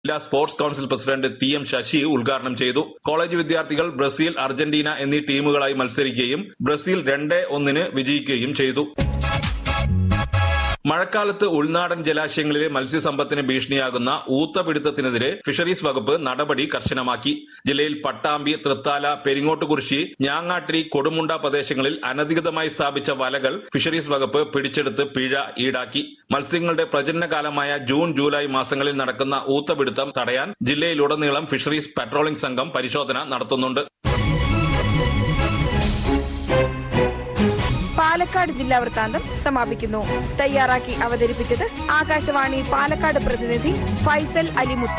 ജില്ലാ sports council president T M Sasi ഉദ്ഘാടനം ചെയ്തു കോളേജ് വിദ്യാർത്ഥികൾ ബ്രസീൽ അർജന്റീന എന്നീ ടീമുകളായി മത്സരിക്കുകയും ബ്രസീൽ രണ്ട് ഒന്നിന് വിജയിക്കുകയും ചെയ്തു മഴക്കാലത്ത് ഉൾനാടൻ ജലാശയങ്ങളിലെ മത്സ്യസമ്പത്തിന് ഭീഷണിയാകുന്ന ഊത്തപിടുത്തത്തിനെതിരെ ഫിഷറീസ് വകുപ്പ് നടപടി കർശനമാക്കി ജില്ലയിൽ പട്ടാമ്പി തൃത്താല പെരിങ്ങോട്ടുകുറിശി ഞാങ്ങാട്ടിരി കൊടുമുണ്ട പ്രദേശങ്ങളിൽ അനധികൃതമായി സ്ഥാപിച്ച വലകൾ ഫിഷറീസ് വകുപ്പ് പിടിച്ചെടുത്ത് പിഴ ഈടാക്കി മത്സ്യങ്ങളുടെ പ്രജനനകാലമായ ജൂൺ ജൂലൈ മാസങ്ങളിൽ നടക്കുന്ന ഊത്തപിടുത്തം തടയാൻ ജില്ലയിലുടനീളം ഫിഷറീസ് പട്രോളിംഗ് സംഘം പരിശോധന നടത്തുന്നുണ്ട് പാലക്കാട് ജില്ലാ വൃത്താന്തം സമാപിക്കുന്നു തയ്യാറാക്കി അവതരിപ്പിച്ചത് ആകാശവാണി പാലക്കാട് പ്രതിനിധി ഫൈസൽ അലിമുത്ത്